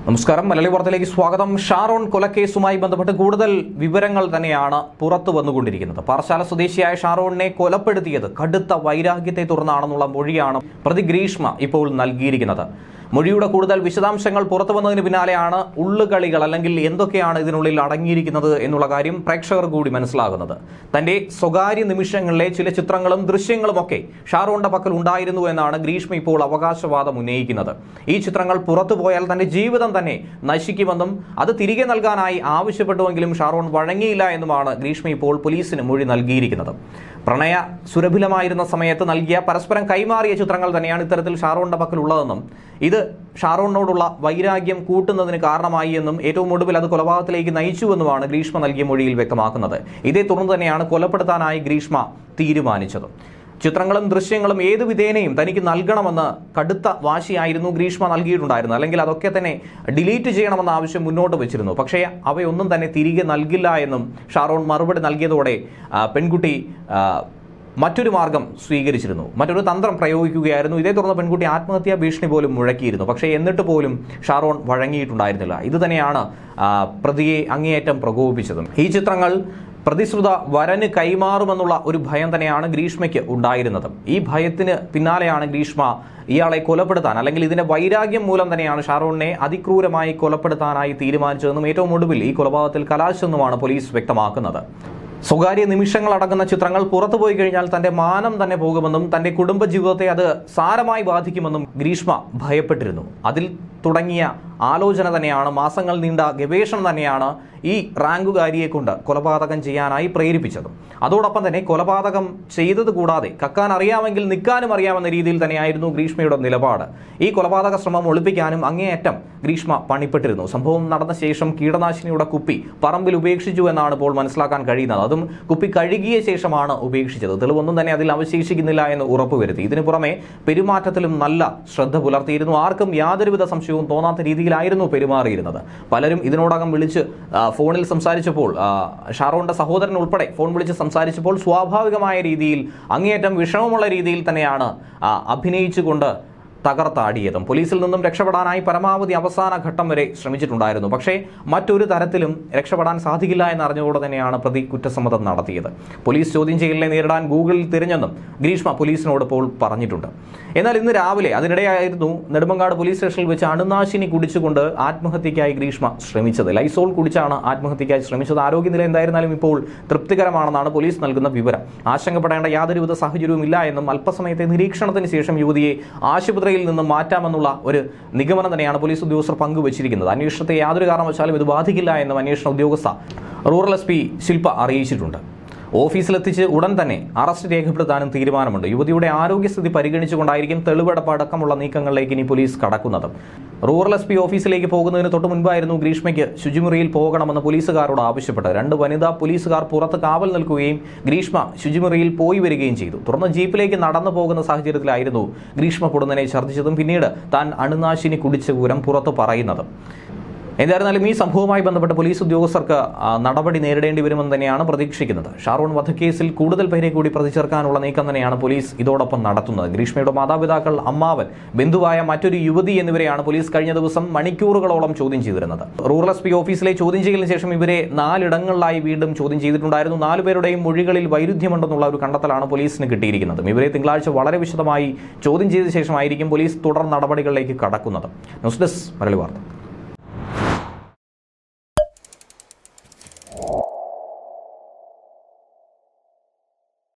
നമസ്കാരം മലയാളി വാർത്തയിലേക്ക് സ്വാഗതം ഷാറോൺ കൊലക്കേസുമായി ബന്ധപ്പെട്ട് കൂടുതൽ വിവരങ്ങൾ തന്നെയാണ് പുറത്തു വന്നുകൊണ്ടിരിക്കുന്നത് പാറശാല സ്വദേശിയായ ഷാറോണിനെ കൊലപ്പെടുത്തിയത് കടുത്ത വൈരാഗ്യത്തെ തുടർന്നാണെന്നുള്ള മൊഴിയാണ് പ്രതി ഗ്രീഷ്മ ഇപ്പോൾ നൽകിയിരിക്കുന്നത് മൊഴിയുടെ കൂടുതൽ വിശദാംശങ്ങൾ പുറത്തു വന്നതിന് പിന്നാലെയാണ് ഉള്ളുകളികൾ അല്ലെങ്കിൽ എന്തൊക്കെയാണ് ഇതിനുള്ളിൽ അടങ്ങിയിരിക്കുന്നത് എന്നുള്ള കാര്യം പ്രേക്ഷകർ കൂടി മനസ്സിലാകുന്നത് തന്റെ സ്വകാര്യ നിമിഷങ്ങളിലെ ചില ചിത്രങ്ങളും ദൃശ്യങ്ങളുമൊക്കെ ഷാറോണിന്റെ പക്കൽ ഉണ്ടായിരുന്നു എന്നാണ് ഗ്രീഷ്മ ഇപ്പോൾ അവകാശവാദം ഉന്നയിക്കുന്നത് ഈ ചിത്രങ്ങൾ പുറത്തു പോയാൽ തന്റെ ജീവിതം തന്നെ നശിക്കുമെന്നും അത് തിരികെ നൽകാനായി ആവശ്യപ്പെട്ടുവെങ്കിലും ഷാറോൺ വഴങ്ങിയില്ല എന്നുമാണ് ഗ്രീഷ്മ ഇപ്പോൾ പോലീസിന് മൊഴി നൽകിയിരിക്കുന്നത് പ്രണയ സുരഭിലമായിരുന്ന സമയത്ത് നൽകിയ പരസ്പരം കൈമാറിയ ചിത്രങ്ങൾ തന്നെയാണ് ഇത്തരത്തിൽ ഷാറോണിന്റെ പക്കൽ ഉള്ളതെന്നും ഇത് ഷാറോണിനോടുള്ള വൈരാഗ്യം കൂട്ടുന്നതിന് കാരണമായി എന്നും ഏറ്റവും ഒടുവിൽ അത് കൊലപാതകത്തിലേക്ക് നയിച്ചുവെന്നുമാണ് ഗ്രീഷ്മ നൽകിയ മൊഴിയിൽ വ്യക്തമാക്കുന്നത് ഇതേ തുടർന്ന് തന്നെയാണ് കൊലപ്പെടുത്താനായി ഗ്രീഷ്മ തീരുമാനിച്ചത് ചിത്രങ്ങളും ദൃശ്യങ്ങളും ഏത് വിധേനയും തനിക്ക് നൽകണമെന്ന് കടുത്ത വാശിയായിരുന്നു ഗ്രീഷ്മ നൽകിയിട്ടുണ്ടായിരുന്നു അല്ലെങ്കിൽ അതൊക്കെ തന്നെ ഡിലീറ്റ് ചെയ്യണമെന്ന ആവശ്യം മുന്നോട്ട് വെച്ചിരുന്നു പക്ഷേ അവയൊന്നും തന്നെ തിരികെ നൽകില്ല എന്നും ഷാറോൺ മറുപടി നൽകിയതോടെ ആ, പെൺകുട്ടി ആ, മറ്റൊരു മാർഗം സ്വീകരിച്ചിരുന്നു മറ്റൊരു തന്ത്രം പ്രയോഗിക്കുകയായിരുന്നു ഇതേ തുടർന്ന് പെൺകുട്ടി ആത്മഹത്യാ ഭീഷണി പോലും മുഴക്കിയിരുന്നു പക്ഷേ എന്നിട്ട് പോലും ഷാറോൺ വഴങ്ങിയിട്ടുണ്ടായിരുന്നില്ല ഇത് തന്നെയാണ് ആ, പ്രതിയെ അങ്ങേയറ്റം പ്രകോപിപ്പിച്ചതും ഈ ചിത്രങ്ങൾ പ്രതിശ്രുത വരന് കൈമാറുമെന്നുള്ള ഒരു ഭയം തന്നെയാണ് ഗ്രീഷ്മയ്ക്ക് ഉണ്ടായിരുന്നത് ഈ ഭയത്തിന് പിന്നാലെയാണ് ഗ്രീഷ്മ ഇയാളെ കൊലപ്പെടുത്താൻ അല്ലെങ്കിൽ ഇതിന്റെ വൈരാഗ്യം മൂലം തന്നെയാണ് ഷാറോണിനെ അതിക്രൂരമായി കൊലപ്പെടുത്താനായി തീരുമാനിച്ചതെന്നും ഏറ്റവും ഒടുവിൽ ഈ കൊലപാതകത്തിൽ കലാശെന്നുമാണ് പോലീസ് വ്യക്തമാക്കുന്നത് സ്വകാര്യ നിമിഷങ്ങൾ അടങ്ങുന്ന ചിത്രങ്ങൾ പുറത്തുപോയി കഴിഞ്ഞാൽ തന്റെ മാനം തന്നെ പോകുമെന്നും തന്റെ കുടുംബ ജീവിതത്തെ അത് സാരമായി ബാധിക്കുമെന്നും ഗ്രീഷ്മ ഭയപ്പെട്ടിരുന്നു അതിൽ തുടങ്ങിയ ആലോചന തന്നെയാണ് മാസങ്ങൾ നീണ്ട ഗവേഷണം തന്നെയാണ് ഈ റാങ്കുകാരിയെ കൊണ്ട് കൊലപാതകം ചെയ്യാനായി പ്രേരിപ്പിച്ചത് അതോടൊപ്പം തന്നെ കൊലപാതകം ചെയ്തത് കൂടാതെ കക്കാൻ അറിയാമെങ്കിൽ നിൽക്കാനും അറിയാമെന്ന രീതിയിൽ തന്നെയായിരുന്നു ഗ്രീഷ്മയുടെ നിലപാട് ഈ കൊലപാതക ശ്രമം ഒളിപ്പിക്കാനും അങ്ങേയറ്റം ഗ്രീഷ്മ പണിപ്പെട്ടിരുന്നു സംഭവം നടന്ന ശേഷം കീടനാശിനിയുടെ കുപ്പി പറമ്പിൽ ഉപേക്ഷിച്ചു എന്നാണ് ഇപ്പോൾ മനസ്സിലാക്കാൻ കഴിയുന്നത് അതും കുപ്പി കഴുകിയ ശേഷമാണ് ഉപേക്ഷിച്ചത് തെളിവൊന്നും തന്നെ അതിൽ അവശേഷിക്കുന്നില്ല എന്ന് ഉറപ്പുവരുത്തി ഇതിനു പുറമെ പെരുമാറ്റത്തിലും നല്ല ശ്രദ്ധ പുലർത്തിയിരുന്നു ആർക്കും യാതൊരുവിധ സംശയവും തോന്നാത്ത രീതിയിലായിരുന്നു പെരുമാറിയിരുന്നത് പലരും ഇതിനോടകം വിളിച്ച് ആ, ഫോണിൽ സംസാരിച്ചപ്പോൾ ആ, ഷാറോണിന്റെ സഹോദരൻ ഉൾപ്പെടെ ഫോൺ വിളിച്ച് സംസാരിച്ചപ്പോൾ സ്വാഭാവികമായ രീതിയിൽ അങ്ങേയറ്റം വിഷമമുള്ള രീതിയിൽ തന്നെയാണ് ആ, അഭിനയിച്ചുകൊണ്ട് തകർത്താടിയതും പോലീസിൽ നിന്നും രക്ഷപ്പെടാനായി പരമാവധി അവസാന ഘട്ടം വരെ ശ്രമിച്ചിട്ടുണ്ടായിരുന്നു പക്ഷേ മറ്റൊരു തരത്തിലും രക്ഷപ്പെടാൻ സാധിക്കില്ല എന്നറിഞ്ഞുകൊണ്ട് തന്നെയാണ് പ്രതി കുറ്റസമ്മതം നടത്തിയത് പോലീസ് ചോദ്യം ചെയ്യലിനെ നേരിടാൻ ഗൂഗിളിൽ തിരഞ്ഞെന്നും ഗ്രീഷ്മ പോലീസിനോട് ഇപ്പോൾ പറഞ്ഞിട്ടുണ്ട് എന്നാൽ ഇന്ന് രാവിലെ അതിനിടെയായിരുന്നു നെടുമങ്ങാട് പോലീസ് സ്റ്റേഷനിൽ വെച്ച് അണുനാശിനി കുടിച്ചുകൊണ്ട് ആത്മഹത്യയ്ക്കായി ഗ്രീഷ്മ ശ്രമിച്ചത് ലൈസോൾ കുടിച്ചാണ് ആത്മഹത്യയ്ക്കായി ശ്രമിച്ചത് ആരോഗ്യനില എന്തായിരുന്നാലും ഇപ്പോൾ തൃപ്തികരമാണെന്നാണ് പോലീസ് നൽകുന്ന വിവരം ആശങ്കപ്പെടേണ്ട യാതൊരുവിധ സാഹചര്യവും ഇല്ല എന്നും അല്പസമയത്തെ നിരീക്ഷണത്തിന് ശേഷം യുവതിയെ ആശുപത്രിയിൽ നിന്ന് മാറ്റാമെന്നുള്ള ഒരു നിഗമനം തന്നെയാണ് പോലീസ് ഉദ്യോഗസ്ഥർ പങ്കുവച്ചിരിക്കുന്നത് അന്വേഷണത്തെ യാതൊരു കാരണവശാലും ഇത് ബാധിക്കില്ല എന്നും അന്വേഷണ ഉദ്യോഗസ്ഥ റൂറൽ എസ് പി ശില്പ അറിയിച്ചിട്ടുണ്ട് ഓഫീസിലെത്തിച്ച് ഉടൻ തന്നെ അറസ്റ്റ് രേഖപ്പെടുത്താനും തീരുമാനമുണ്ട് യുവതിയുടെ ആരോഗ്യസ്ഥിതി പരിഗണിച്ചുകൊണ്ടായിരിക്കും തെളിവെടുപ്പ് അടക്കമുള്ള നീക്കങ്ങളിലേക്ക് ഇനി പോലീസ് കടക്കുന്നത് റൂറൽ എസ് പി ഓഫീസിലേക്ക് പോകുന്നതിന് തൊട്ട് മുൻപായിരുന്നു ഗ്രീഷ്മയ്ക്ക് ശുചിമുറിയിൽ പോകണമെന്ന് പോലീസുകാരോട് ആവശ്യപ്പെട്ടത് രണ്ട് വനിതാ പോലീസുകാർ പുറത്ത് കാവൽ നിൽക്കുകയും ഗ്രീഷ്മ ശുചിമുറിയിൽ പോയി വരികയും ചെയ്തു തുടർന്ന് ജീപ്പിലേക്ക് നടന്നു പോകുന്ന സാഹചര്യത്തിലായിരുന്നു ഗ്രീഷ്മ പൊടുന്നനെ ഛർദ്ദിച്ചതും പിന്നീട് താൻ അണുനാശിനി കുടിച്ച വിവരം പുറത്ത് പറയുന്നതും എന്തായിരുന്നാലും ഈ സംഭവവുമായി ബന്ധപ്പെട്ട് പോലീസ് ഉദ്യോഗസ്ഥർക്ക് ആ, നടപടി നേരിടേണ്ടി വരുമെന്ന് തന്നെയാണ് പ്രതീക്ഷിക്കുന്നത് ഷാറൂൺ വധക്കേസിൽ കൂടുതൽ പേരെ കൂടി പ്രതി ചേർക്കാനുള്ള നീക്കം തന്നെയാണ് പോലീസ് ഇതോടൊപ്പം നടത്തുന്നത് ഗ്രീഷ്മയുടെ മാതാപിതാക്കൾ അമ്മാവൻ ബന്ധുവായ മറ്റൊരു യുവതി എന്നിവരെയാണ് പോലീസ് കഴിഞ്ഞ ദിവസം മണിക്കൂറുകളോളം ചോദ്യം ചെയ്തിരുന്നത് റൂറൽ എസ് പി ഓഫീസിലെ ചോദ്യം ചെയ്യലിന് ശേഷം ഇവരെ നാലിടങ്ങളിലായി വീണ്ടും ചോദ്യം ചെയ്തിട്ടുണ്ടായിരുന്നു നാലുപേരുടെയും മൊഴികളിൽ വൈരുദ്ധ്യമുണ്ടെന്നുള്ള ഒരു കണ്ടെത്തലാണ് പോലീസിന് കിട്ടിയിരിക്കുന്നത് ഇവരെ തിങ്കളാഴ്ച വളരെ വിശദമായി ചോദ്യം ചെയ്ത ശേഷമായിരിക്കും പോലീസ് തുടർ നടപടികളിലേക്ക് കടക്കുന്നത് ന്യൂസ് ഡെസ്ക് മലയാളി വാർത്ത